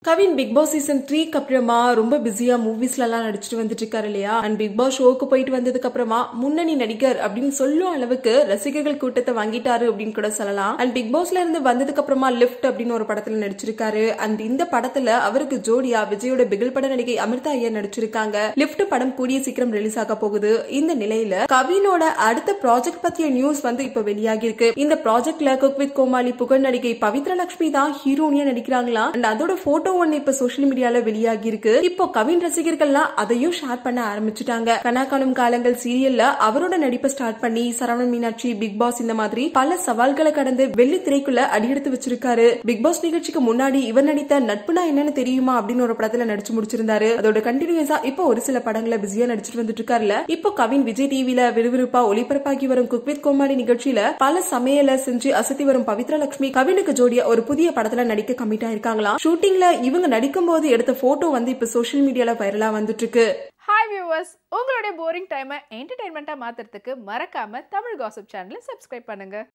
Kavin big Boss season த்ரீக்கு அப்புறமா ரொம்ப பிஸியா மூவிஸ்ல எல்லாம் நடிச்சிட்டு வந்துட்டு இருக்காரு இல்லையா அண்ட் பிக் பாஸ் ஷோக்கு போயிட்டு வந்ததுக்கு அப்புறமா முன்னணி நடிகர் அப்படின்னு சொல்லும் அளவுக்கு ரசிகர்கள் கூட்டத்தை வாங்கிட்டாரு அப்படின்னு கூட சொல்லலாம் அண்ட் பிக் பாஸ்ல இருந்து வந்ததுக்கு அப்புறமா லிஃப்ட் அப்படின்னு ஒரு படத்துல நடிச்சிருக்காரு அண்ட் இந்த படத்துல அவருக்கு ஜோடியா விஜயோட பிகில் பட நடிகை அமிர்தா ஐயர் நடிச்சிருக்காங்க லிஃப்ட் படம் கூடிய சீக்கிரம் ரிலீஸ் ஆக போகுது இந்த நிலையில கவினோட அடுத்த ப்ராஜெக்ட் பத்திய நியூஸ் வந்து இப்ப வெளியாகி இருக்கு இந்த ப்ராஜெக்ட்ல குக் வித் கோமாளி புகழ் நடிகை பவித்ரா லட்சுமி தான் ஹீரோனியா நடிக்கிறாங்களா அண்ட் அதோட போட்டோ ஒன்னு இப்ப சோசியல் மீடியால வெளியாகி இருக்கு இப்போ கவின் ரசிகர்கள்லாம் அதையும் ஷேர் பண்ண ஆரம்பிச்சுட்டாங்க கனாக்காலம் காலங்கள் சீரியல்ல அவரோட நடிப்பை ஸ்டார்ட் பண்ணி சரவணன் மீனாட்சி பிக் பாஸ் இந்த மாதிரி பல சவால்களை கடந்து வெள்ளி திரைக்குள்ள அடியெடுத்து வச்சிருக்காரு பிக் பாஸ் நிகழ்ச்சிக்கு முன்னாடி இவர் நடித்த நட்புனா என்னன்னு தெரியுமா அப்படின்னு ஒரு படத்துல நடிச்சு முடிச்சிருந்தாரு அதோட கண்டினியூஸா இப்போ ஒரு சில படங்களை பிஸியா நடிச்சிட்டு வந்துட்டு இருக்காருல இப்போ கவின் விஜய் டிவில விறுவிறுப்பா ஒளிபரப்பாகி வரும் குக் வித் கோமாளி நிகழ்ச்சியில பல சமையல செஞ்சு அசத்தி வரும் பவித்ரா லட்சுமி கவினுக்கு ஜோடியா ஒரு புதிய படத்துல நடிக்க கமிட் ஆயிருக்காங்களாம் ஷூட்டிங்ல இவங்க நடிக்கும் போது எடுத்த போட்டோ வந்து இப்ப சோஷியல் மீடியால வைரலா வந்துட்டு இருக்கு ஹாய் வியூவர்ஸ் உங்களுடைய போரிங் டைமை என்டர்டைன்மெண்ட்டாக மாற்றுறதுக்கு மறக்காம தமிழ் காசிப் சேனலை சப்ஸ்கிரைப் பண்ணுங்க